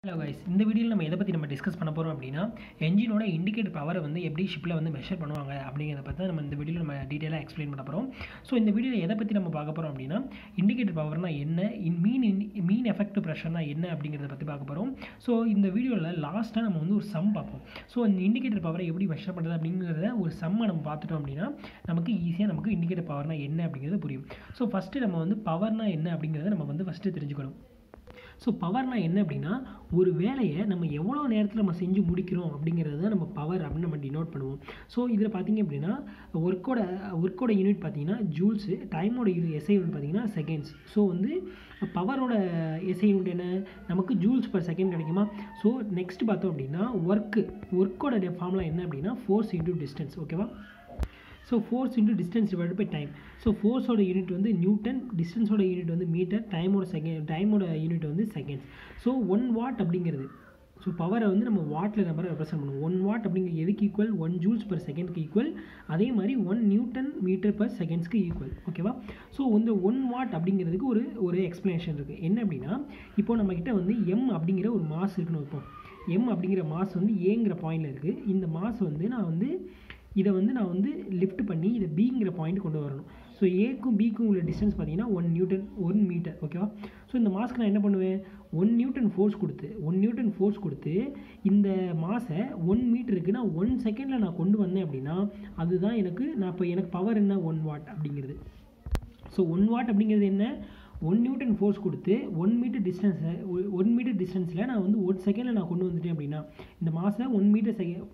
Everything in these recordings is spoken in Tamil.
ஹலோ கைஸ் இந்த வீடியோவில் நம்ம எதை பற்றி நம்ம டிஸ்கஸ் பண்ண போகிறோம் அப்படின்னா என்ஜினோட இண்டிகேட்டர் பவரை வந்து எப்படி ஷிப்பில் வந்து மெஷர் பண்ணுவாங்க அப்படிங்கிறத பற்றி தான் நம்ம இந்த வீடியோவில் நம்ம டீட்டெயிலாக எக்ஸ்பிளைன் பண்ண போகிறோம் ஸோ இந்த வீடியோவில் எதை பற்றி நம்ம பார்க்க போகிறோம் அப்படின்னா இண்டிகேட்டர் பவர்னா என்ன இன் மீன் மீன் எஃபெக்டிவ் ப்ரெஷர்னா என்ன அப்படிங்கிறத பற்றி பார்க்க போகிறோம் ஸோ இந்த வீடியோவில் லாஸ்ட்டாக நம்ம வந்து ஒரு சம் பார்ப்போம் ஸோ இந்த இண்டிகேட்டர் பவரை எப்படி மெஷர் பண்ணுறது அப்படிங்கிறத ஒரு சம்மை நம்ம பார்த்துட்டோம் அப்படின்னா நமக்கு ஈஸியாக நமக்கு இண்டிகேட்டர் பவர்னா என்ன அப்படிங்கிறது புரியும் ஸோ ஃபஸ்ட்டு நம்ம வந்து பவர்னா என்ன அப்படிங்கிறத நம்ம வந்து ஃபஸ்ட்டு தெரிஞ்சுக்கணும் ஸோ பவர்னா என்ன அப்படின்னா ஒரு வேலையை நம்ம எவ்வளோ நேரத்தில் நம்ம செஞ்சு முடிக்கிறோம் அப்படிங்கிறது தான் நம்ம பவர் அப்படின்னு நம்ம டினோட் பண்ணுவோம் ஸோ இதில் பார்த்தீங்க அப்படின்னா ஒர்க்கோட ஒர்க்கோட யூனிட் பார்த்தீங்கன்னா ஜூல்ஸு டைமோட எஸ்ஐ யூனிட் பார்த்தீங்கன்னா செகண்ட்ஸ் ஸோ வந்து பவரோட எஸ்ஐ யூனிட் என்ன நமக்கு ஜூல்ஸ் பர் செகண்ட் கிடைக்குமா ஸோ நெக்ஸ்ட் பார்த்தோம் அப்படின்னா ஒர்க்கு ஒர்க்கோட ஃபார்முலா என்ன அப்படின்னா ஃபோர்ஸ் இன்டூ டிஸ்டன்ஸ் ஓகேவா so force into distance divide by time so ஃபோர்ஸோட யூனிட் வந்து நியூட்டன் டிஸ்டன்ஸோட யூனிட் வந்து மீட்டர் டைமோட செகண்ட் டைமோட யூனிட் வந்து செகண்ட்ஸ் ஸோ ஒன் வாட் அப்படிங்கிறது ஸோ பவரை வந்து நம்ம வாட்டில் நம்பரை ரெப்ரசென்ட் பண்ணுவோம் ஒன் வாட் அப்படிங்கிறது எதுக்கு ஈக்குவல் ஒன் ஜூல்ஸ் பர் செகண்ட்க்கு ஈக்குவல் அதே மாதிரி ஒன் நியூட்டன் மீட்டர் பர் செகண்ட்ஸ்க்கு ஈக்குவல் ஓகேவா ஸோ இந்த ஒன் வாட் அப்படிங்கிறதுக்கு ஒரு ஒரு எக்ஸ்ப்ளனேஷன் இருக்குது என்ன அப்படின்னா இப்போ நம்மக்கிட்ட வந்து எம் அப்படிங்கிற ஒரு மாஸ் இருக்குன்னு வைப்போம் எம் அப்படிங்கிற மாஸ் வந்து ஏங்கிற பாயிண்டில் இருக்குது இந்த மாஸ் வந்து நான் வந்து இதை வந்து நான் வந்து லிஃப்ட் பண்ணி இதை பிங்கிற பாயிண்ட் கொண்டு வரணும் ஸோ ஏக்கும் பிக்கும் உள்ள டிஸ்டன்ஸ் பார்த்தீங்கன்னா ஒன் நியூட்டன் ஒன் மீட்டர் ஓகேவா ஸோ இந்த மாஸ்க்கு நான் என்ன பண்ணுவேன் ஒன் நியூட்டன் ஃபோர்ஸ் கொடுத்து ஒன் நியூட்டன் ஃபோர்ஸ் கொடுத்து இந்த மாஸை ஒன் மீட்டருக்கு நான் ஒன் செகண்டில் நான் கொண்டு வந்தேன் அப்படின்னா அதுதான் எனக்கு நான் இப்போ எனக்கு பவர் என்ன ஒன் வாட் அப்படிங்கிறது ஸோ ஒன் வாட் அப்படிங்கிறது என்ன ஒன் நியூட்டன் ஃபோர்ஸ் கொடுத்து ஒன் மீட்டர் டிஸ்டன்ஸை ஒன் மீட்டர் டிஸ்டன்ஸில் நான் வந்து ஒரு செகண்டில் நான் கொண்டு வந்துட்டேன் அப்படின்னா இந்த மாசை ஒன் மீட்டர் செகண்ட்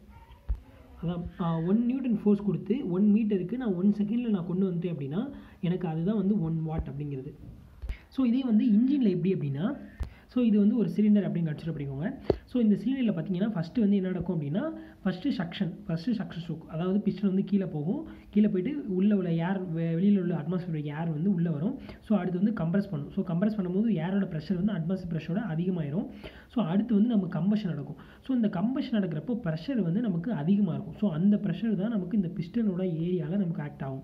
அதான் ஒன் நியூட்டன் ஃபோர்ஸ் கொடுத்து ஒன் மீட்டருக்கு நான் ஒன் செகண்டில் நான் கொண்டு வந்துட்டேன் அப்படின்னா எனக்கு அதுதான் வந்து ஒன் வாட் அப்படிங்கிறது ஸோ இதே வந்து இன்ஜினில் எப்படி அப்படின்னா ஸோ இது வந்து ஒரு சிலிண்டர் அப்படின்னு கன்சிடர் பண்ணிக்கோங்க ஸோ இந்த சிலிண்டரில் பார்த்தீங்கன்னா ஃபஸ்ட்டு வந்து என்ன நடக்கும் அப்படின்னா first suction first suction stroke அதாவது பிஸ்டன் வந்து கீழே போகும் கீழே போயிட்டு உள்ளே உள்ள ஏர் வெளியில் உள்ள அட்மாஸ்பியர் ஏர் வந்து உள்ளே வரும் ஸோ அடுத்து வந்து கம்ப்ரஸ் பண்ணும் ஸோ கம்ப்ரஸ் பண்ணும்போது ஏரோட ப்ரெஷர் வந்து அட்மாஸ்பியர் ப்ரெஷரோட அதிகமாயிரும் ஸோ அடுத்து வந்து நம்ம கம்பஷன் நடக்கும் ஸோ இந்த கம்பஷன் நடக்கிறப்போ ப்ரெஷர் வந்து நமக்கு அதிகமாக இருக்கும் ஸோ அந்த ப்ரெஷர் தான் நமக்கு இந்த பிஸ்டனோட ஏரியாவில் நமக்கு ஆக்ட் ஆகும்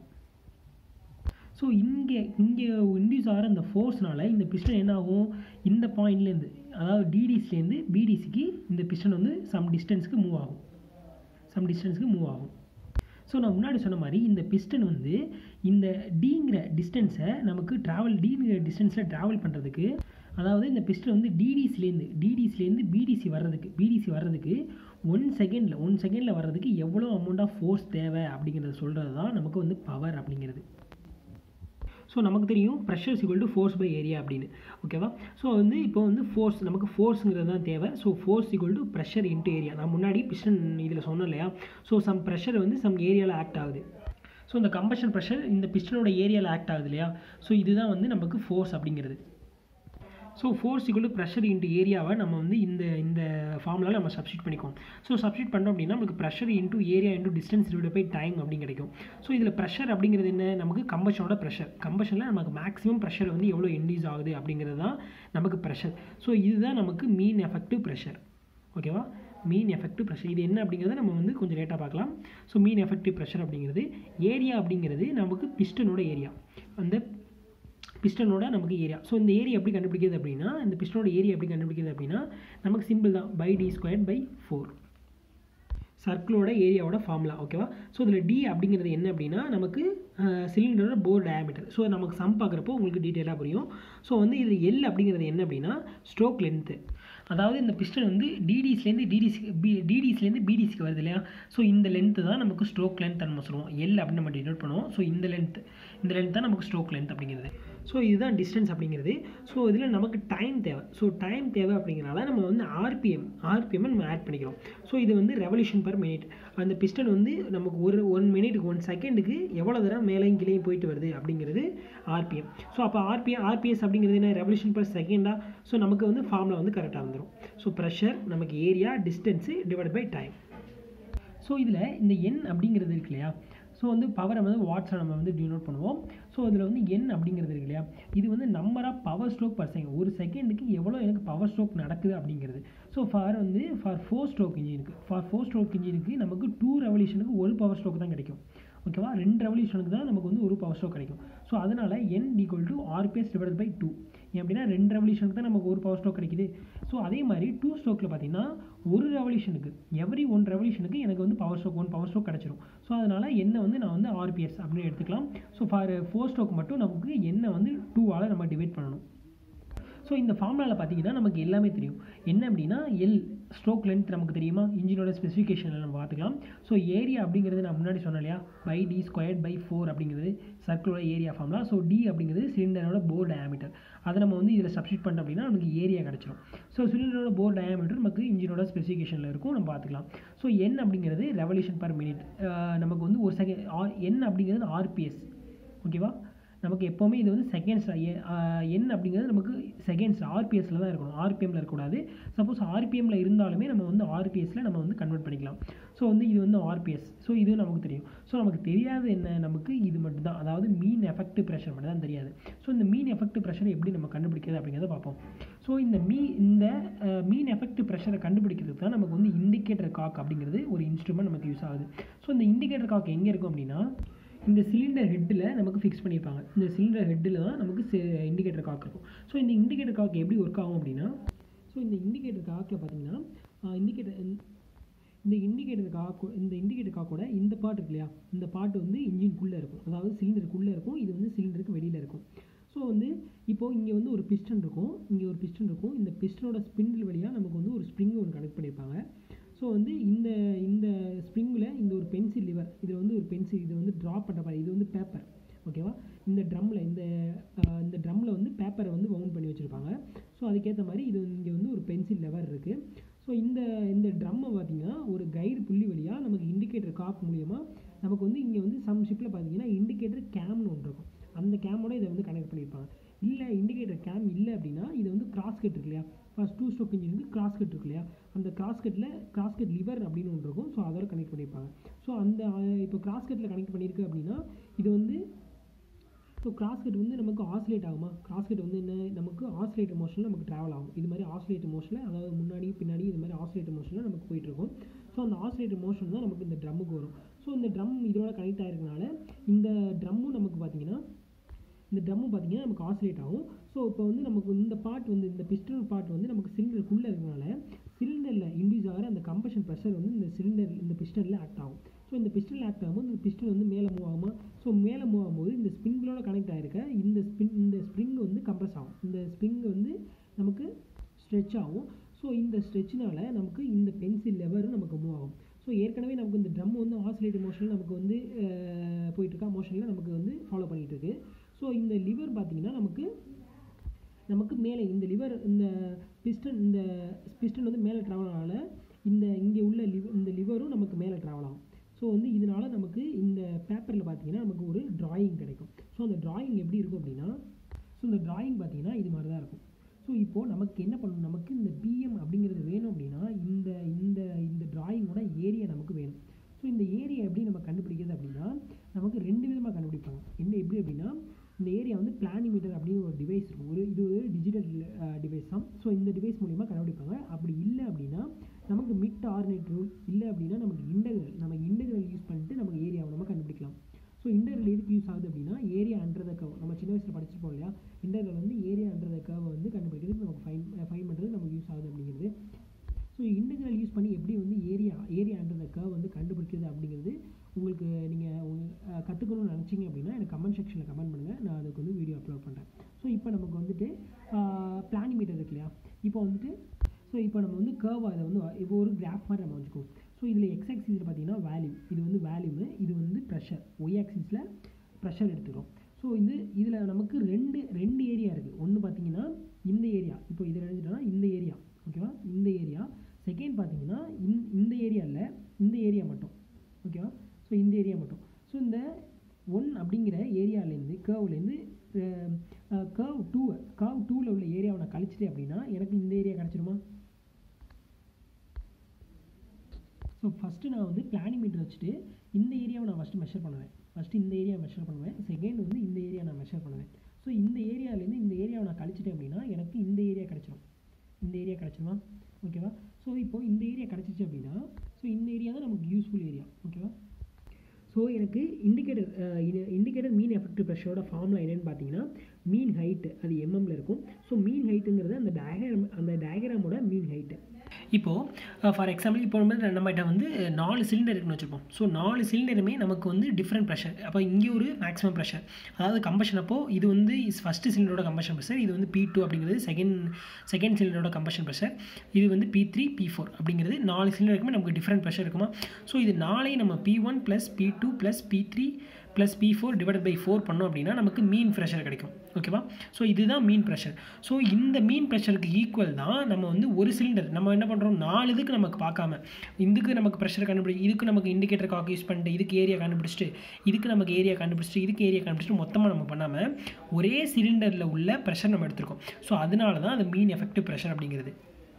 ஸோ இங்கே இங்கே இன்டியூஸ் ஆகிற இந்த ஃபோர்ஸ்னால இந்த பிஸ்டன் என்ன ஆகும் இந்த பாயிண்ட்லேருந்து அதாவது டிடிஸ்லேருந்து பிடிசிக்கு இந்த பிஸ்டன் வந்து சம் டிஸ்டன்ஸ்க்கு மூவ் ஆகும் சம் டிஸ்டன்ஸ்க்கு மூவ் ஆகும் ஸோ நான் முன்னாடி சொன்ன மாதிரி இந்த பிஸ்டன் வந்து இந்த டிங்கிற டிஸ்டன்ஸை நமக்கு ட்ராவல் டிங்கிற டிஸ்டன்ஸில் ட்ராவல் பண்ணுறதுக்கு அதாவது இந்த பிஸ்டன் வந்து டிடிஸ்லேருந்து டிடிஸ்லேருந்து பிடிசி வர்றதுக்கு பிடிசி வர்றதுக்கு ஒன் செகண்டில் ஒன் செகண்டில் வர்றதுக்கு எவ்வளோ அமௌண்ட் ஆஃப் ஃபோர்ஸ் தேவை அப்படிங்கிறத சொல்கிறது தான் நமக்கு வந்து பவர் அப்படிங்கிறது ஸோ நமக்கு தெரியும் pressure equal to force by area அப்படின்னு ஓகேவா ஸோ வந்து இப்போ வந்து ஃபோர்ஸ் நமக்கு ஃபோர்ஸுங்கிறது தான் தேவை so force equal to pressure into area நான் முன்னாடி பிஸ்டன் இதில் சொன்னேன் இல்லையா ஸோ சம் ப்ரெஷர் வந்து சம் ஏரியாவில் ஆக்ட் ஆகுது ஸோ இந்த கம்பஷன் ப்ரெஷர் இந்த பிஸ்டனோட ஏரியாவில் ஆக்ட் ஆகுது இல்லையா ஸோ இதுதான் வந்து நமக்கு ஃபோர்ஸ் அப்படிங்கிறது so force equal to pressure into ஏரியாவை நம்ம வந்து இந்த இந்த ஃபார்முலாவில் நம்ம சப்ஸ்டியூட் பண்ணிக்கோம் ஸோ சப்ஸ்டியூட் பண்ணோம் அப்படின்னா நமக்கு pressure into area into distance divide by time அப்படின்னு கிடைக்கும் ஸோ இதில் ப்ரெஷர் அப்படிங்கிறது என்ன நமக்கு கம்பஷனோட ப்ரெஷர் கம்பஷனில் நமக்கு மேக்ஸிமம் ப்ரெஷர் வந்து எவ்வளோ இன்டியூஸ் ஆகுது அப்படிங்கிறது தான் நமக்கு ப்ரெஷர் ஸோ இதுதான் நமக்கு மீன் எஃபெக்டிவ் ப்ரெஷர் ஓகேவா மீன் எஃபெக்டிவ் ப்ரெஷர் இது என்ன அப்படிங்கிறத நம்ம வந்து கொஞ்சம் லேட்டாக பார்க்கலாம் ஸோ மீன் எஃபெக்டிவ் ப்ரெஷர் அப்படிங்கிறது ஏரியா அப்படிங்கிறது நமக்கு பிஸ்டனோட ஏரியா அந்த பிஸ்டனோட நமக்கு ஏரியா ஸோ இந்த ஏரியா எப்படி கண்டுபிடிக்கிறது அப்படின்னா இந்த பிஸ்டனோட ஏரியா எப்படி கண்டுபிடிக்கிறது அப்படின்னா நமக்கு சிம்பிள் தான் pi D square by four சர்க்கிளோட ஏரியாவோட ஃபார்முலா ஓகேவா ஸோ இதில் டி அப்படிங்கிறது என்ன அப்படின்னா நமக்கு சிலிண்டரோட போர் டயாமீட்டர் ஸோ நமக்கு சம் பார்க்குறப்போ உங்களுக்கு டீட்டெயிலாக புரியும் ஸோ வந்து இது எல் அப்படிங்கிறது என்ன அப்படின்னா ஸ்ட்ரோக் லென்த்து அதாவது இந்த பிஸ்டன் வந்து டிடிஸ்லேருந்து டிடிசி பி டிடிஸ்லேருந்து பிடிசிக்கு வருது இல்லையா ஸோ இந்த லென்த்து தான் நமக்கு ஸ்ட்ரோக் லென்த் நம்ம சொல்லுவோம் எல் அப்படின்னு நம்ம டினோட் பண்ணுவோம் ஸோ இந்த லென்த் இந்த லென்த் தான் நமக்கு ஸ்ட்ரோக் லென்த் அப்படிங்கிறது ஸோ இதுதான் டிஸ்டன்ஸ் அப்படிங்கிறது ஸோ இதில் நமக்கு டைம் தேவை ஸோ டைம் தேவை அப்படிங்கிறனால நம்ம வந்து ஆர்பிஎம் ஆர்பிஎம் நம்ம ஆட் பண்ணிக்கிறோம் ஸோ இது வந்து ரெவல்யூஷன் பர் மினிட் அந்த பிஸ்டன் வந்து நமக்கு ஒரு ஒன் மினிட்டுக்கு ஒன் செகண்டுக்கு எவ்வளோ தூரம் மேலேயும் கீழேயும் போயிட்டு வருது அப்படிங்கிறது ஆர்பிஎம் ஸோ அப்போ ஆர்பிஎம் ஆர்பிஎஸ் அப்படிங்கிறது என்ன ரெவல்யூஷன் பர் செகண்டாக ஸோ நமக்கு வந்து ஃபார்முலா வந்து கரெக்டாக வந்துடும் ஸோ ப்ரெஷர் நமக்கு area distance divide by time so இதில் இந்த எண் அப்படிங்கிறது இருக்கு இல்லையா ஸோ வந்து பவரை வந்து வாட்ஸை நம்ம வந்து டினோட் பண்ணுவோம் ஸோ அதில் வந்து என் அப்படிங்கிறது இருக்கு இல்லையா இது வந்து number of power stroke per second ஒரு செகண்டுக்கு எவ்வளோ எனக்கு பவர் ஸ்ட்ரோக் நடக்குது அப்படிங்கிறது ஸோ ஃபார் வந்து ஃபார் ஃபோர் ஸ்ட்ரோக் இன்ஜினுக்கு ஃபார் ஃபோர் ஸ்ட்ரோக் இன்ஜினுக்கு நமக்கு டூ ரெவல்யூஷனுக்கு ஒரு பவர் ஸ்ட்ரோக் தான் கிடைக்கும் ஓகேவா ரெண்டு ரெவல்யூஷனுக்கு தான் நமக்கு வந்து ஒரு பவர் ஸ்ட்ரோக் கிடைக்கும் ஸோ அதனால் N equal to RPS divide by two ஏன் அப்படின்னா ரெண்டு ரெவல்யூஷனுக்கு தான் நமக்கு ஒரு பவர் ஸ்ட்ரோக் கிடைக்குது ஸோ அதே மாதிரி டூ ஸ்ட்ரோக்கில் பார்த்தீங்கன்னா ஒரு ரெவல்யூஷனுக்கு எவ்ரி ஒன் ரெவல்யூஷனுக்கு எனக்கு வந்து power stroke one power stroke கிடச்சிரும் ஸோ அதனால் என்ன வந்து நான் வந்து ஆர்பிஎஸ் அப்படின்னு எடுத்துக்கலாம் ஸோ ஃபார் ஃபோர் ஸ்ட்ரோக் மட்டும் நமக்கு என்ன வந்து டூவால் நம்ம டிவைட் பண்ணணும் ஸோ இந்த ஃபார்முலாவில் பார்த்தீங்கன்னா நமக்கு எல்லாமே தெரியும் என்ன அப்படின்னா எல் ஸ்ட்ரோக் லென்த் நமக்கு தெரியுமா இன்ஜினோட ஸ்பெசிஃபிகேஷனில் நம்ம பார்த்துக்கலாம் ஸோ ஏரியா அப்படிங்கிறது நான் முன்னாடி சொன்னேன் இல்லையா pi D squared by four அப்படிங்கிறது சர்க்கிளோட ஏரியா ஃபார்முலா ஸோ டி அப்படிங்கிறது சிலிண்டரோட போர் டயாமீட்டர் அதை நம்ம வந்து இதில் சப்ஸ்டிட் பண்ணோம் அப்படின்னா நமக்கு ஏரியா கிடச்சிரும் ஸோ சிலிண்டரோட போர் டயாமீட்டர் நமக்கு இன்ஜினோட ஸ்பெசிஃபிகேஷனில் இருக்கும் நம்ம பார்த்துக்கலாம் ஸோ என் அப்படிங்கிறது ரெவல்யூஷன் பர் மினிட் நமக்கு வந்து ஒரு செகண்ட் ஆர் என் அப்படிங்கிறது ஆர்பிஎஸ் ஓகேவா நமக்கு எப்போவுமே இது வந்து செகண்ட்ஸ் என் அப்படிங்கிறது நமக்கு செகண்ட்ஸ் ஆர்பிஎஸ்ல தான் இருக்கணும் ஆர்பிஎம்ல இருக்கக்கூடாது சப்போஸ் ஆர்பிஎம்ல இருந்தாலுமே நம்ம வந்து ஆர்பிஎஸ்ல நம்ம வந்து கன்வெர்ட் பண்ணிக்கலாம் ஸோ வந்து இது வந்து ஆர்பிஎஸ் ஸோ இது நமக்கு தெரியும் ஸோ நமக்கு தெரியாது என்ன நமக்கு இது மட்டும் தான் அதாவது மீன் எஃபெக்டிவ் ப்ரெஷர் மட்டும் தான் தெரியாது ஸோ இந்த மீன் எஃபெக்டிவ் ப்ரெஷர் எப்படி நம்ம கண்டுபிடிக்கிறது அப்படிங்கிறத பார்ப்போம் ஸோ இந்த மீ இந்த மீன் எஃபெக்டிவ் ப்ரெஷரை கண்டுபிடிக்கிறதுக்கு தான் நமக்கு வந்து இண்டிகேட்டர் காக் அப்படிங்கிறது ஒரு இன்ஸ்ட்ருமெண்ட் நமக்கு யூஸ் ஆகுது ஸோ இந்த இண்டிகேட்டர் காக் எங்கே இருக்கும் அப்படின்னா இந்த சிலிண்டர் ஹெட்டில் நமக்கு ஃபிக்ஸ் பண்ணியிருப்பாங்க இந்த சிலிண்டர் ஹெட்டில் தான் நமக்கு இண்டிகேட்டர் காக் இருக்கும் ஸோ இந்த இண்டிகேட்டர் காக் எப்படி ஒர்க் ஆகும் அப்படின்னா ஸோ இந்த இண்டிகேட்டர் காக்கில் பார்த்தீங்கன்னா இண்டிகேட்டர் இந்த இண்டிகேட்டர் காக்கு இந்த இண்டிகேட்டர் காக்கோட இந்த பார்ட் இருக்கு இல்லையா இந்த பார்ட் வந்து இன்ஜின்குள்ளே இருக்கும் அதாவது சிலிண்டருக்குள்ளே இருக்கும் இது வந்து சிலிண்டருக்கு வெளியில் இருக்கும் ஸோ வந்து இப்போது இங்கே வந்து ஒரு பிஸ்டன் இருக்கும் இங்கே ஒரு பிஸ்டன் இருக்கும் இந்த பிஸ்டனோட ஸ்பிண்டில் வழியாக நமக்கு வந்து ஒரு ஸ்ப்ரிங் ஒன்று கனெக்ட் பண்ணியிருப்பாங்க ஸோ வந்து இந்த இந்த ஸ்ப்ரிங்கில் இந்த ஒரு பென்சில் லிவர் இதில் வந்து ஒரு பென்சில் இது வந்து ட்ராப் பண்ணுற மாதிரி இது வந்து பேப்பர் ஓகேவா இந்த ட்ரம்மில் இந்த அஹ், இந்த ட்ரம்மில் வந்து பேப்பரை வந்து வவுண்ட் பண்ணி வச்சுருப்பாங்க ஸோ அதுக்கேற்ற மாதிரி இது இங்கே வந்து ஒரு பென்சில் லெவர் இருக்குது ஸோ இந்த இந்த ட்ரம்மை பார்த்தீங்கன்னா ஒரு கைடு புள்ளி வழியாக நமக்கு இண்டிகேட்டர் காக் மூலியமாக நமக்கு வந்து இங்கே வந்து சம் ஷிப்பில் பார்த்தீங்கன்னா இண்டிகேட்டர் கேம்னு ஒன்று இருக்கும் அந்த கேமோட இதை வந்து கனெக்ட் பண்ணியிருப்பாங்க இல்லை இண்டிகேட்டர் கேம் இல்லை அப்படின்னா இது வந்து கிராஸ் கட் இருக்கு இல்லையா ஃபர்ஸ்ட் டூ ஸ்டோக் இன்ஜினுக்கு கிராஸ் கட் இருக்கு இல்லையா அந்த கிராஸ் கட்டில் கிராஸ் கட் லிவர் அப்படின்னு ஒன்று இருக்கும் ஸோ அதோட கனெக்ட் பண்ணியிருப்பாங்க ஸோ அந்த அஹ், இப்போ கிராஸ் கட்டில் கனெக்ட் பண்ணியிருக்கு அப்படின்னா இது வந்து ஸோ கிராஸ்கட் வந்து நமக்கு ஆசிலேட் ஆகுமா கிராஸ்கட் வந்து என்ன நமக்கு ஆசிலேட்டர் மோஷனில் நமக்கு ட்ராவல் ஆகும் இது மாதிரி ஆசிலேட்டர் மோஷனில் அதாவது முன்னாடி பின்னாடி இது மாதிரி ஆசிலேட்டர் மோஷனில் நமக்கு போயிட்டு இருக்கும் ஸோ அந்த ஆசிலேட்டர் மோஷன் தான் நமக்கு இந்த ட்ரம்முக்கு வரும் ஸோ இந்த ட்ரம் இதோட கனெக்ட் ஆகிருக்கனால இந்த ட்ரம்மும் நமக்கு பார்த்தீங்கன்னா இந்த ட்ரம்மும் பார்த்தீங்கன்னா நமக்கு ஆசிலேட் ஆகும் ஸோ இப்போ வந்து நமக்கு இந்த பார்ட் வந்து இந்த பிஸ்டன் பார்ட் வந்து நமக்கு சிலிண்டருக்குள்ளே இருக்கனால சிலிண்டரில் இன்டியூஸ் ஆகிற அந்த கம்பஷன் ப்ரெஷர் வந்து இந்த சிலிண்டர் இந்த பிஸ்டனில் ஆக்ட் ஆகும் ஸோ இந்த பிஸ்டன் ஆக்ட் ஆகும்போது இந்த பிஸ்டன் வந்து மேலே மூவ் ஆகுமா ஸோ மேலே மூவ் ஆகும்போது இந்த ஸ்ப்ரிங்களோட கனெக்ட் ஆகிருக்க இந்த ஸ்பின் இந்த ஸ்ப்ரிங் வந்து கம்ப்ரஸ் ஆகும் இந்த ஸ்ப்ரிங் வந்து நமக்கு ஸ்ட்ரெச் ஆகும் ஸோ இந்த ஸ்ட்ரெச்சினால நமக்கு இந்த பென்சில் லெவரும் நமக்கு மூவ் ஆகும் ஸோ ஏற்கனவே நமக்கு இந்த ட்ரம் வந்து ஆசிலேட்டர் மோஷனில் நமக்கு வந்து அஹ், போயிட்டு இருக்கா மோஷனில் நமக்கு வந்து ஃபாலோ பண்ணிகிட்டு இருக்கு ஸோ இந்த லிவர் பார்த்தீங்கன்னா நமக்கு நமக்கு மேலே இந்த லிவர் இந்த பிஸ்டன் இந்த பிஸ்டன் வந்து மேலே ட்ராவல் ஆனால இந்த இங்கே உள்ள லிவ் இந்த லிவரும் நமக்கு மேலே ட்ராவல் ஆகும் ஸோ வந்து இதனால நமக்கு இந்த பேப்பரில் பார்த்தீங்கன்னா நமக்கு ஒரு டிராயிங் கிடைக்கும் ஸோ அந்த டிராயிங் எப்படி இருக்கும் அப்படின்னா ஸோ இந்த டிராயிங் பார்த்தீங்கன்னா இது மாதிரி தான் இருக்கும் ஸோ இப்போது நமக்கு என்ன பண்ணணும் நமக்கு இந்த பிஎம் அப்படிங்கிறது வேணும் அப்படின்னா இந்த இந்த இந்த டிராயிங்கோட ஏரியா நமக்கு வேணும் ஸோ இந்த ஏரியா எப்படி நம்ம கண்டுபிடிக்கிறது அப்படின்னா நமக்கு ரெண்டு விதமாக கண்டுபிடிப்பாங்க என்ன எப்படி அப்படின்னா இந்த ஏரியா வந்து பிளானிமீட்டர் அப்படின்னு ஒரு டிவைஸ் இருக்கும் ஒரு இது ஒரு டிஜிட்டல் டிவைஸ் தான் ஸோ இந்த டிவைஸ் மூலிமா கண்டுபிடிப்பாங்க அப்படி இல்லை அப்படின்னா நமக்கு மிட் ஆர்னேட் ரூல் இல்லை அப்படின்னா நமக்கு இன்டெகிரல் நம்ம இன்டெகிரல் யூஸ் பண்ணிட்டு நமக்கு ஏரியாவை நம்ம கண்டுபிடிக்கலாம் ஸோ இன்டெகிரல் எதுக்கு யூஸ் ஆகுது அப்படின்னா ஏரியா அண்டர் த கவ் நம்ம சின்ன வயசில் படிச்சிருப்போம் இல்லையா இன்டெகிரல் வந்து ஏரியா அண்டர் த கவ் வந்து கண்டுபிடிக்கிறதுக்கு நமக்கு ஃபைன் ஃபைன் பண்ணுறது நமக்கு யூஸ் ஆகுது அப்படிங்கிறது ஸோ இன்டெகிரல் யூஸ் பண்ணி எப்படி வந்து area area under the curve வந்து கண்டுபிடிக்கிறது அப்படிங்கிறது உங்களுக்கு நீங்கள் உங்க கற்றுக்கணும்னு நினச்சிங்க அப்படின்னா எனக்கு கமெண்ட் செக்ஷனில் கமெண்ட் பண்ணுங்கள் நான் அதுக்கு வந்து வீடியோ அப்லோட் பண்ணுறேன் ஸோ இப்போ நமக்கு வந்துட்டு பிளானிமீட்டர் இருக்கு இல்லையா இப்போ வந்துட்டு ஸோ இப்போ நம்ம வந்து கர்வ் அதை வந்து இப்போ ஒரு கிராஃப் மாதிரி நம்ம வச்சுக்குவோம் ஸோ இதில் எக்ஸ் ஆக்சிஸில் பார்த்தீங்கன்னா வேல்யூ இது வந்து வேல்யூமு இது வந்து ப்ரெஷர் ஒய் ஆக்சிஸில் ப்ரெஷர் எடுத்துக்கிறோம் ஸோ இது இதில் நமக்கு ரெண்டு ரெண்டு ஏரியா இருக்குது ஒன்று பார்த்தீங்கன்னா இந்த ஏரியா இப்போ இதில் எழுதிட்டோம்னா இந்த ஏரியா ஓகேவா இந்த ஏரியா செகண்ட் பார்த்தீங்கன்னா இந் இந்த ஏரியா இல்லை இந்த ஏரியா மட்டும் ஓகேவா ஸோ இந்த ஏரியா மட்டும் ஸோ இந்த ஒன் அப்படிங்கிற ஏரியாலேருந்து கேர்வ்லேருந்து கர்வ் டூ கர்வ் டூவில் உள்ள ஏரியாவை நான் கழிச்சிட்டேன் அப்படின்னா எனக்கு இந்த ஏரியா கிடச்சிருமா ஸோ ஃபஸ்ட்டு நான் வந்து பிளானிமீட்டர் வச்சுட்டு இந்த ஏரியாவை நான் ஃபஸ்ட்டு மெஷர் பண்ணுவேன் ஃபஸ்ட்டு இந்த ஏரியா மெஷர் பண்ணுவேன் செகண்ட் வந்து இந்த ஏரியா நான் மெஷர் பண்ணுவேன் ஸோ இந்த ஏரியாலேருந்து இந்த ஏரியாவை நான் கழிச்சிட்டேன் அப்படின்னா எனக்கு இந்த ஏரியா கிடச்சிரும் இந்த ஏரியா கிடச்சிருமா ஓகேவா ஸோ இப்போ இந்த ஏரியா கிடச்சிச்சு அப்படின்னா ஸோ இந்த ஏரியா தான் நமக்கு யூஸ்ஃபுல் ஏரியா ஓகேவா ஸோ ஸோ எனக்கு இண்டிகேட்டர் இண்டிகேட்டர் மீன் எஃபெக்டிவ் ப்ரெஷரோட ஃபார்முலா என்னன்னு பார்த்தீங்கன்னா மீன் ஹைட்டு அது எம்எம்ல இருக்கும் ஸோ மீன் ஹைட்டுங்கிறது அந்த டயக்ராம் அந்த டயக்ராமோட மீன் ஹைட்டு இப்போது ஃபார் எக்ஸாம்பிள் இப்போ வந்து நம்மகிட்ட வந்து நாலு சிலிண்டர் இருக்குன்னு வச்சுப்போம் ஸோ நாலு சிலிண்டருமே நமக்கு வந்து டிஃப்ரெண்ட் ப்ரெஷர் அப்போ இங்கே ஒரு மேக்ஸிமம் ப்ரெஷர் அதாவது கம்பஷன் அப்போ இது வந்து இஸ் ஃபஸ்ட்டு சிலிண்டரோட கம்பஷன் ப்ரெஷர் இது வந்து பி டூ அப்படிங்கிறது செகண்ட் செகண்ட் சிலிண்டரோட கம்பஷன் ப்ரெஷர் இது வந்து பி த்ரீ பி ஃபோர் அப்படிங்கிறது நாலு சிலிண்டருக்குமே நமக்கு டிஃப்ரெண்ட் ப்ரெஷர் இருக்குமா ஸோ இது நாளையும் நம்ம P one plus P two plus P three plus P four divide by four பண்ணோம் அப்படின்னா நமக்கு மீன் ப்ரெஷர் கிடைக்கும் ஓகேவா ஸோ இதுதான் மீன் ப்ரெஷர் ஸோ இந்த மீன் ப்ரெஷருக்கு ஈக்குவல் தான் நம்ம வந்து ஒரு சிலிண்டர் நம்ம என்ன பண்ணுறோம் நாலு இதுக்கு நமக்கு பார்க்காம இதுக்கு நமக்கு ப்ரெஷர் கண்டுபிடி இதுக்கு நமக்கு இண்டிகேட்டர் காக் யூஸ் பண்ணிட்டு இதுக்கு ஏரியா கண்டுபிடிச்சிட்டு இதுக்கு நமக்கு ஏரியா கண்டுபிடிச்சிட்டு இதுக்கு ஏரியா கண்டுபிடிச்சிட்டு மொத்தமாக நம்ம பண்ணாமல் ஒரே சிலிண்டரில் உள்ள ப்ரெஷர் நம்ம எடுத்திருக்கோம் ஸோ அதனால தான் அது மீன் எஃபெக்டிவ் ப்ரெஷர் அப்படிங்கிறது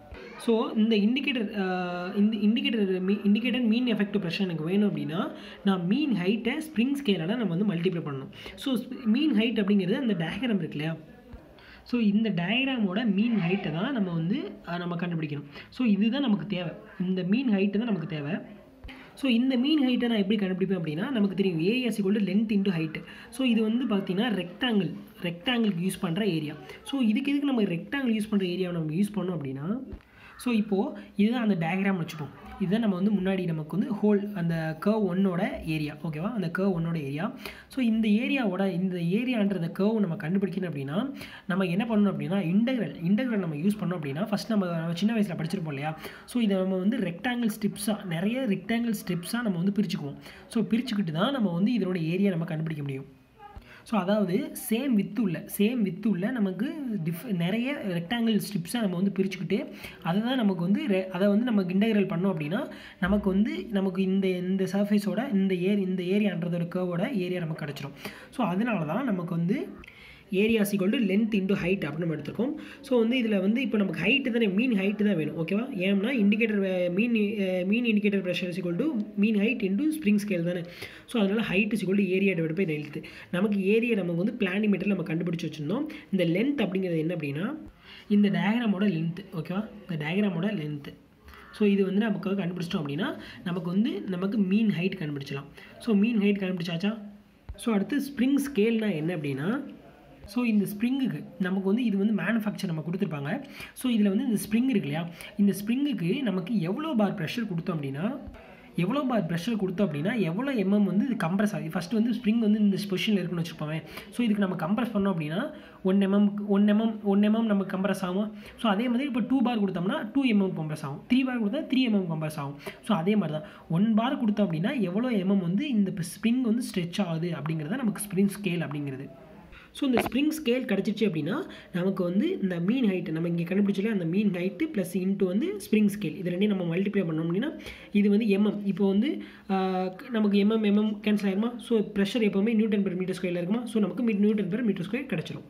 ஸோ இந்த இண்டிகேட்டர் இந்த இண்டிகேட்டர் மீ இண்டிகேட்டர் மீன் எஃபெக்டிவ் ப்ரெஷர் எனக்கு வேணும் அப்படின்னா நான் மீன் ஹைட்டை ஸ்ப்ரிங் ஸ்கேலால் நம்ம வந்து மல்டிப்ளை பண்ணணும் ஸோ மீன் ஹைட் அப்படிங்கிறது அந்த டயக்ராம் இருக்கு இல்லையா ஸோ இந்த டயக்ராமோட மீன் ஹைட்டை தான் நம்ம வந்து அஹ், நம்ம கண்டுபிடிக்கணும் ஸோ இதுதான் நமக்கு தேவை இந்த மீன் ஹைட்டு தான் நமக்கு தேவை ஸோ இந்த மீன் ஹைட்டை நான் எப்படி கண்டுபிடிப்பேன் அப்படின்னா நமக்கு தெரியும் A is equal length into height so இது வந்து பார்த்தீங்கன்னா ரெக்டாங்கிள் ரெக்டாங்கிளுக்கு யூஸ் பண்ணுற ஏரியா ஸோ இதுக்கு எதுக்கு நம்ம ரெக்டாங்கிள் யூஸ் பண்ணுற ஏரியாவை நம்ம யூஸ் பண்ணோம் அப்படின்னா ஸோ இப்போது இதுதான் அந்த டயக்ராம் வச்சுப்போம் இதுதான் நம்ம வந்து முன்னாடி நமக்கு வந்து ஹோல் அந்த கர்வ் ஒன்னோட ஏரியா ஓகேவா அந்த கர்வ் ஒன்னோட ஏரியா ஸோ இந்த ஏரியாவோட இந்த ஏரியான்றத கர்வ் நம்ம கண்டுபிடிக்கணும் அப்படின்னா நம்ம என்ன பண்ணணும் அப்படின்னா இன்டெக்ரல் இன்டெக்ரல் நம்ம யூஸ் பண்ணோம் அப்படின்னா ஃபஸ்ட் நம்ம நம்ம சின்ன வயசில் படிச்சிருப்போம் இல்லையா ஸோ இதை நம்ம வந்து ரெக்டாங்கிள் ஸ்ட்ரிப்ஸாக நிறைய ரெக்டாங்கிள் ஸ்ட்ரிப்ஸாக நம்ம வந்து பிரிச்சுக்குவோம் ஸோ பிரிச்சுக்கிட்டு தான் நம்ம வந்து இதனோட ஏரியா நம்ம கண்டுபிடிக்க முடியும் ஸோ அதாவது சேம் வித்து உள்ள சேம் வித்து உள்ள நமக்கு டிஃப் நிறைய ரெக்டாங்கிள் ஸ்ட்ரிப்ஸை நம்ம வந்து பிரிச்சுக்கிட்டு அதை தான் நமக்கு வந்து ரெ- அதை வந்து நமக்கு இன்டகிரல் பண்ணோம் அப்படின்னா நமக்கு வந்து நமக்கு இந்த இந்த சர்ஃபேஸோட இந்த ஏரி இந்த ஏரியான்றதோட கேர்வோட ஏரியா நமக்கு கிடச்சிரும் ஸோ அதனால தான் நமக்கு வந்து area is equal to length into height அப்படின்னு நம்ம எடுத்திருக்கோம் ஸோ வந்து இதில் வந்து இப்போ நமக்கு ஹைட்டு தானே மீன் ஹைட்டு தான் வேணும் ஓகேவா ஏன்னா indicator mean mean indicator pressure is equal to mean height into spring scale தானே ஸோ அதனால் height is equal to area divide by length நமக்கு ஏரியா நமக்கு வந்து பிளானிமீட்டரில் நம்ம கண்டுபிடிச்சி வச்சுருந்தோம் இந்த லென்த் அப்படிங்கிறது என்ன அப்படின்னா இந்த டயக்ராமோட லென்த் ஓகேவா இந்த டயக்ராமோட லென்த்து ஸோ இது வந்து நமக்கு கண்டுபிடிச்சிட்டோம் அப்படின்னா நமக்கு வந்து நமக்கு மீன் ஹைட் கண்டுபிடிச்சலாம் ஸோ மீன் ஹைட் கண்டுபிடிச்சாச்சா ஸோ அடுத்து ஸ்ப்ரிங் ஸ்கேல்னா என்ன அப்படின்னா ஸோ இந்த ஸ்ப்ரிங்குக்கு நமக்கு வந்து இது வந்து மேனுஃபேக்சர் நம்ம கொடுத்துருப்பாங்க ஸோ இதில் வந்து இந்த ஸ்ப்ரிங் இருக்கு இல்லையா இந்த ஸ்ப்ரிங்குக்கு நமக்கு எவ்வளோ பார் ப்ரெஷர் கொடுத்தோம் அப்படின்னா எவ்வளோ பார் ப்ரெஷர் கொடுத்தோம் அப்படின்னா எவ்வளோ எம்எம் வந்து இது கம்ப்ரஸ் ஆகுது ஃபஸ்ட்டு வந்து ஸ்ப்ரிங் வந்து இந்த பொசிஷனில் இருக்குன்னு வச்சுருப்போமே ஸோ இதுக்கு நம்ம கம்ப்ரஸ் பண்ணோம் அப்படின்னா one mm one mm one mm நமக்கு கம்ப்ரஸ் ஆகும் ஸோ அதே மாதிரி இப்போ டூ பார் கொடுத்தோம்னா டூ எம்எம் கம்ப்ரஸ் ஆகும் த்ரீ பார் கொடுத்தா த்ரீ எம்எம் கம்ப்ரஸ் ஆகும் ஸோ அதே மாதிரி தான் ஒன் பார் கொடுத்தோம் அப்படின்னா எவ்வளோ எம்எம் வந்து இந்த ஸ்ப்ரிங் வந்து ஸ்ட்ரெச் ஆகுது அப்படிங்கிறத நமக்கு ஸ்ப்ரிங் ஸ்கேல் அப்படிங்கிறது ஸோ இந்த ஸ்ப்ரிங் ஸ்கேல் கிடச்சிச்சு அப்படின்னா நமக்கு வந்து இந்த மீன் ஹைட் நம்ம இங்கே கண்டுபிடிச்சல அந்த மீன் ஹைட்டு ப்ளஸ் இன்ட்டு வந்து ஸ்ப்ரிங் ஸ்கேல் இது ரெண்டையும் நம்ம மல்டிப்ளை பண்ணோம் அப்படின்னா இது வந்து எம்எம் இப்போ வந்து ஆஹ், நமக்கு எம்எம் எம்எம் கேன்சல் ஆயிருமா ஸோ ப்ரெஷர் எப்போவுமே நியூட்டன் பெர் மீட்டர் ஸ்கொயரில் இருக்குமா ஸோ நமக்கு மீ நியூட்டன் பெர் மீட்டர் ஸ்கொயர் கிடச்சிரும்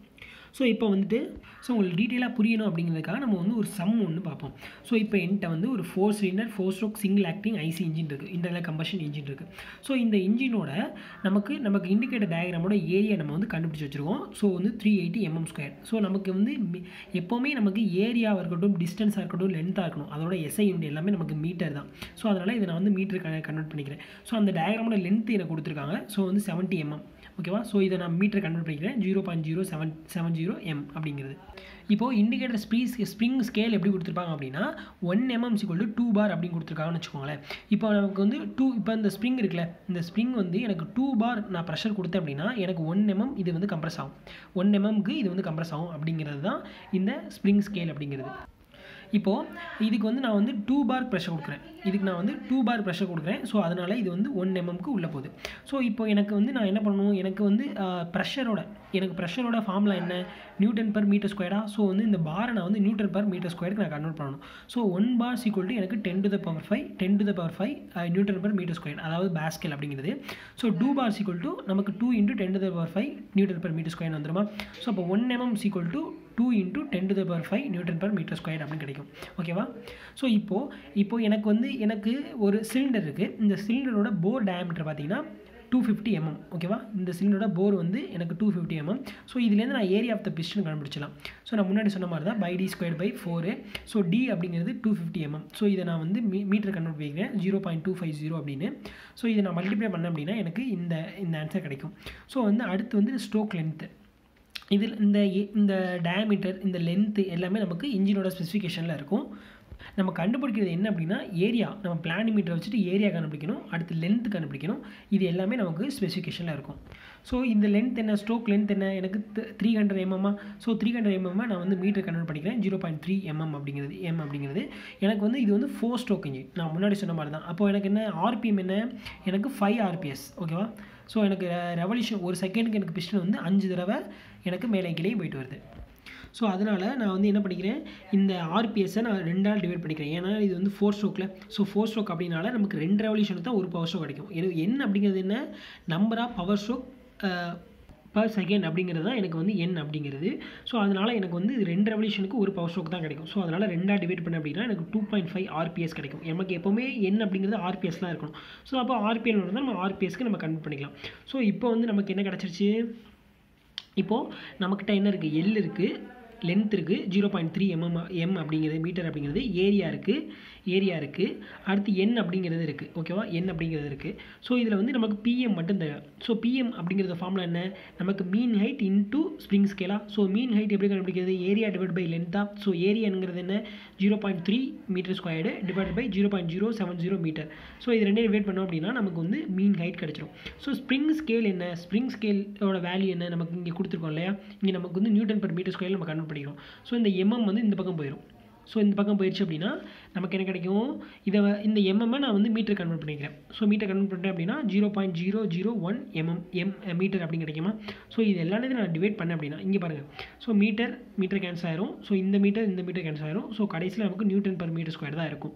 ஸோ இப்போ வந்துட்டு ஸோ உங்களுக்கு டீட்டெயிலாக புரியணும் அப்படிங்கிறதுக்காக நம்ம வந்து ஒரு சம் ஒன்று பார்ப்போம் ஸோ இப்போ என்கிட்ட வந்து ஒரு four cylinder four stroke single acting IC engine இருக்குது இன்டர்னல் கம்பஷன் இன்ஜின் இருக்குது ஸோ இந்த இன்ஜினோட நமக்கு நமக்கு இண்டிகேட்டர் டயக்ராமோட ஏரியா நம்ம வந்து கண்டுபிடிச்சி வச்சுருக்கோம் ஸோ வந்து three eighty mm square so நமக்கு வந்து மி- எப்போவுமே நமக்கு ஏரியாவாக இருக்கட்டும் டிஸ்டன்ஸாக இருக்கட்டும் லென்த்தாக இருக்கணும் அதோட எஸ்ஐ யூனிட் எல்லாமே நமக்கு மீட்டர் தான் ஸோ அதனால் இதை நான் வந்து மீட்டர் கன்வெர்ட் பண்ணிக்கிறேன் ஸோ அந்த டயக்ராமோட லென்த் எனக்கு கொடுத்துருக்காங்க ஸோ வந்து செவன்ட்டி எம்எம் ஓகேவா ஸோ இதை நான் மீட்டர் கன்வெர்ட் பண்ணிக்கிறேன் zero point zero seven seven zero M அப்படிங்கிறது இப்போது இண்டிகேட்டர் ஸ்பீஸ் ஸ்ப்ரிங் ஸ்கேல் எப்படி கொடுத்துருப்பாங்க அப்படின்னா one mm is equal to bar அப்படின்னு கொடுத்துருக்காங்கன்னு வச்சுக்கோங்களேன் இப்போ நமக்கு வந்து டூ இப்போ இந்த ஸ்ப்ரிங் இருக்குல்ல இந்த ஸ்ப்ரிங் வந்து எனக்கு டூ பார் நான் ப்ரெஷர் கொடுத்தேன் அப்படின்னா எனக்கு ஒன் எம்எம் இது வந்து கம்ப்ரஸ் ஆகும் ஒன் எம்எம்க்கு இது வந்து கம்ப்ரஸ் ஆகும் அப்படிங்கிறது தான் இந்த ஸ்ப்ரிங் ஸ்கேல் அப்படிங்கிறது இப்போது இதுக்கு வந்து நான் வந்து டூ பார் ப்ரெஷர் கொடுக்குறேன் இதுக்கு நான் வந்து டூ பார் ப்ரெஷர் கொடுக்குறேன் ஸோ அதனால் இது வந்து ஒன் எம்எம்க்கு உள்ளே போகுது ஸோ இப்போ எனக்கு வந்து நான் என்ன பண்ணணும் எனக்கு வந்து ப்ரெஷரோட எனக்கு ப்ரெஷரோட ஃபார்முலா என்ன நியூட்டன் பர் மீட்டர் ஸ்கொயரா ஸோ வந்து இந்த பாரை நான் வந்து நியூட்டன் பர் மீட்டர் ஸ்கொயருக்கு நான் கன்வெர்ட் பண்ணணும் so one bar is equal to எனக்கு ten to the power five ten to the power five newton per metre square அதாவது பேஸ்கெல் அப்படிங்கிறது so two bar is equal to நமக்கு two into ten to the power five newton per metre square வந்துருமா ஸோ அப்போ one mm is equal to two into ten to the power five newton per metre square அப்படின்னு கிடைக்கும் ஓகேவா ஸோ இப்போது இப்போ எனக்கு வந்து எனக்கு ஒரு சிலிண்டர் இருக்குது இந்த சிலிண்டரோட போர் டயமீட்டர் பார்த்தீங்கன்னா டூ ஃபிஃப்டி எம்எம் ஓகேவா இந்த சிலிண்டரோட போர் வந்து எனக்கு டூ ஃபிஃப்டி எம்எம் ஸோ இதுலேருந்து நான் ஏரியா ஆஃப் த பிஸ்டன் கண்டுபிடிச்சலாம் ஸோ நான் முன்னாடி சொன்ன மாதிரி தான் pi D square by four so D அப்படிங்கிறது டூ ஃபிஃப்டி எம்எம் ஸோ இதை நான் வந்து மீ மீட்டர் கன்வெர்ட் பண்ணிக்கிறேன் zero point two five zero அப்படின்னு ஸோ இதை நான் மல்டிப்ளை பண்ணேன் அப்படின்னா எனக்கு இந்த இந்த ஆன்சர் கிடைக்கும் ஸோ வந்து அடுத்து வந்து ஸ்ட்ரோக் லென்த்து இதில் இந்த இந்த டயமீட்டர் இந்த லென்த்து எல்லாமே நமக்கு இன்ஜினோட ஸ்பெசிஃபிகேஷனில் இருக்கும் நம்ம கண்டுபிடிக்கிறது என்ன அப்படின்னா ஏரியா நம்ம பிளானிமீட்டரை வச்சுட்டு ஏரியா கண்டுபிடிக்கணும் அடுத்து லென்த் கண்டுபிடிக்கணும் இது எல்லாமே நமக்கு ஸ்பெசிஃபிகேஷனில் இருக்கும் ஸோ இந்த லென்த் என்ன ஸ்ட்ரோக் லென்த் என்ன எனக்கு த்ரீ ஹண்ட்ரட் எம்எம்மா ஸோ த்ரீ ஹண்ட்ரட் எம்எம்மா நான் வந்து மீட்டர் கன்வெர்ட் பண்ணிக்கிறேன் ஜீரோ பாயிண்ட் த்ரீ எம்எம் அப்படிங்கிறது எம் அப்படிங்கிறது எனக்கு வந்து இது வந்து ஃபோர் ஸ்ட்ரோக் இன்ஜின் நான் முன்னாடி சொன்ன மாதிரி தான் அப்போது எனக்கு என்ன ஆர்பிஎம் என்ன எனக்கு ஃபைவ் ஆர்பிஎஸ் ஓகேவா ஸோ எனக்கு ரெவல்யூஷன் ஒரு செகண்டுக்கு எனக்கு பிஸ்டன் வந்து அஞ்சு தடவை எனக்கு மேலே கீழே போயிட்டு வருது ஸோ அதனால் நான் வந்து என்ன பண்ணிக்கிறேன் இந்த ஆர்பிஎஸ்ஸை நான் ரெண்டால் டிவைட் பண்ணிக்கிறேன் ஏன்னா இது வந்து ஃபோர் ஸ்ட்ரோக்கில் ஸோ ஃபோர் ஸ்ட்ரோக் அப்படின்னால நமக்கு ரெண்டு ரெவல்யூஷனுக்கு தான் ஒரு பவர் ஸ்ட்ரோக் கிடைக்கும் எனக்கு என் அப்படிங்கிறது என்ன number of power stroke per second அப்படிங்கிறது தான் எனக்கு வந்து என் அப்படிங்கிறது ஸோ அதனால் எனக்கு வந்து ரெண்டு ரெவல்யூஷனுக்கு ஒரு பவர் ஸ்ட்ரோக் தான் கிடைக்கும் ஸோ அதனால் ரெண்டாக டிவைட் பண்ண அப்படின்னா எனக்கு டூ பாயிண்ட் ஃபைவ் ஆர்பிஎஸ் கிடைக்கும் நமக்கு எப்போவுமே என் அப்படிங்கிறது ஆர்பிஎஸ் தான் இருக்கணும் ஸோ அப்போ ஆர்பிஎல் வந்து நம்ம ஆர்பிஎஸ்க்கு நம்ம கன்வெர்ட் பண்ணிக்கலாம் ஸோ இப்போ வந்து நமக்கு என்ன கிடச்சிருச்சு இப்போது நம்மக்கிட்ட என்ன இருக்குது எல் இருக்குது லென்த் இருக்குது zero point three mm m அப்படிங்கிறது மீட்டர் அப்படிங்கிறது ஏரியா இருக்குது ஏரியா இருக்குது அடுத்து என் அப்படிங்கிறது இருக்குது ஓகேவா என் அப்படிங்கிறது இருக்குது ஸோ இதில் வந்து நமக்கு பிஎம் மட்டும் தேவை ஸோ பிஎம் அப்படிங்கிறது ஃபார்முலா என்ன நமக்கு மீன் ஹைட் இன்டூ ஸ்ப்ரிங் ஸ்கேலா ஸோ மீன் ஹைட் எப்படி கண்டுபிடிக்கிறது ஏரியா டிவைட் பை லென்த்தா ஸோ ஏரியாங்கிறது என்ன zero point three metre squared divide by zero point zero seven zero metre so இது ரெண்டே டிவைட் பண்ணோம் அப்படின்னா நமக்கு வந்து மீன் ஹைட் கிடச்சிரும் ஸோ ஸ்ப்ரிங் ஸ்கேல் என்ன ஸ்ப்ரிங் ஸ்கேலோட வேல்யூ என்ன நமக்கு இங்கே கொடுத்துருக்கோம் இல்லையா இங்கே நமக்கு வந்து நியூட்டன் பர் மீட்டர் ஸ்கொயர் நம்ம கன்வெர்ட் பண்ணிக்கிறோம் ஸோ இந்த எம்எம் வந்து இந்த பக்கம் போயிடும் ஸோ இந்த பக்கம் போயிடுச்சு அப்படின்னா நமக்கு என்ன கிடைக்கும் இதை இந்த எம்எம்மை நான் வந்து மீட்டர் கன்வெர்ட் பண்ணிக்கிறேன் ஸோ மீட்டர் கன்வெர்ட் பண்ணிட்டேன் அப்படின்னா zero point zero zero one mm m metre அப்படின்னு கிடைக்குமா ஸோ இது எல்லாமே நான் டிவைட் பண்ணேன் அப்படின்னா இங்கே பாருங்கள் ஸோ மீட்டர் மீட்டர் கேன்சல் ஆயிரும் ஸோ இந்த மீட்டர் இந்த மீட்டர் கேன்சல் ஆயிரும் ஸோ கடைசியில் நமக்கு நியூட்டன் பர் மீட்டர் ஸ்கொயர் தான் இருக்கும்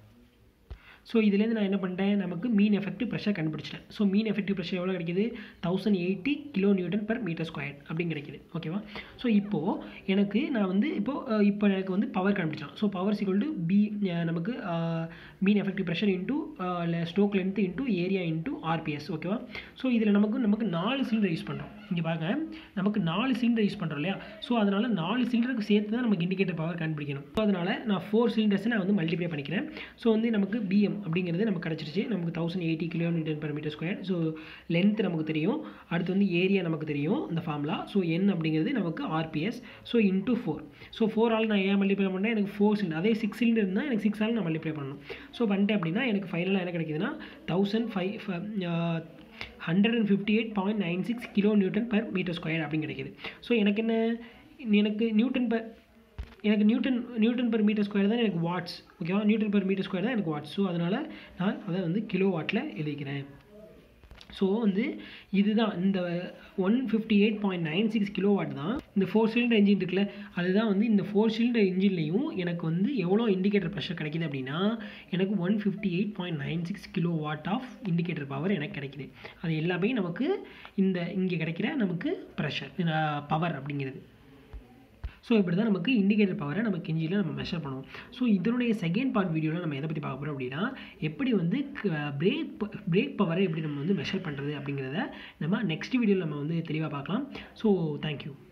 ஸோ இதுலேருந்து நான் என்ன பண்ணிட்டேன் நமக்கு மீன் எஃபெக்டிவ் ப்ரெஷர் கண்டுபிடிச்சிட்டேன் ஸோ மீன் எஃபெக்டிவ் ப்ரெஷர் எவ்வளோ கிடைக்குது thousand eighty kilo newton per metre square அப்படின்னு கிடைக்குது ஓகேவா ஸோ இப்போது எனக்கு நான் வந்து இப்போது இப்போ எனக்கு வந்து பவர் கண்டுபிடிச்சலாம் so power equal to P நமக்கு mean effective pressure into stroke length into area into RPS ஓகேவா ஸோ இதில் நமக்கு நமக்கு நாலு சிலிண்டர் யூஸ் பண்ணுறோம் இங்கே பாருங்க நமக்கு நாலு சிலிண்டர் யூஸ் பண்ணுறோம் இல்லையா ஸோ அதனால் நாலு சிலிண்டருக்கு சேர்த்து தான் நமக்கு இண்டிகேட்டர் பவர் கண்டுபிடிக்கணும் ஸோ அதனால் நான் ஃபோர் சிலிண்டர்ஸை நான் வந்து மல்டிப்ளை பண்ணிக்கிறேன் ஸோ வந்து நமக்கு பிஎம் அப்படிங்கிறது நமக்கு கிடச்சிருச்சு நமக்கு thousand eighty kilometre per metre square so length நமக்கு தெரியும் அடுத்து வந்து ஏரியா நமக்கு தெரியும் இந்த ஃபார்முலா ஸோ என் அப்படிங்கிறது நமக்கு RPS so into four so four ஆல் நான் ஏன் மல்டிப்ளை பண்ணேன் எனக்கு ஃபோர் சிலிண்டர் அதே சிக்ஸ் சிலிண்டர் இருந்தால் எனக்கு சிக்ஸ் ஆல் நான் மல்டிப்ளை பண்ணணும் ஸோ பண்ணிட்டேன் அப்படின்னா எனக்கு ஃபைனலாக என்ன கிடைக்குதுன்னா thousand five hundred and fifty eight point nine six kilo newton per metre square அப்படின்னு கிடைக்குது ஸோ எனக்கு என்ன எனக்கு நியூட்டன் பர் எனக்கு newton newton per metre square தான் எனக்கு வாட்ஸ் ஓகேவா நியூட்டன் பர் மீட்டர் ஸ்கொயர் தான் எனக்கு வாட்ஸ் ஸோ அதனால் நான் அதை வந்து கிலோ வாட்டில் எழுதிக்கிறேன் ஸோ வந்து இதுதான் இந்த one fifty eight point nine six kilo watt தான் இந்த ஃபோர் சிலிண்டர் இன்ஜின் இருக்குல்ல அதுதான் வந்து இந்த ஃபோர் சிலிண்டர் இன்ஜின்லையும் எனக்கு வந்து எவ்வளோ இண்டிகேட்டர் ப்ரெஷர் கிடைக்குது அப்படின்னா எனக்கு one fifty eight point nine six kilo watt of indicator power எனக்கு கிடைக்குது அது எல்லாமே நமக்கு இந்த இங்கே கிடைக்கிற நமக்கு ப்ரெஷர் பவர் அப்படிங்கிறது ஸோ இப்படி தான் நமக்கு இண்டிகேட்டர் பவரை நம்ம கிஞ்சியில் நம்ம மெஷர் பண்ணுவோம் ஸோ இதனுடைய செகண்ட் பார்ட் வீடியோவில் நம்ம எதை பற்றி பார்க்க போகிறோம் அப்படின்னா எப்படி வந்து பிரேக் பிரேக் பவரை எப்படி நம்ம வந்து மெஷர் பண்ணுறது அப்படிங்கிறத நம்ம நெக்ஸ்ட் வீடியோவில் நம்ம வந்து தெளிவாக பார்க்கலாம் ஸோ தேங்க்யூ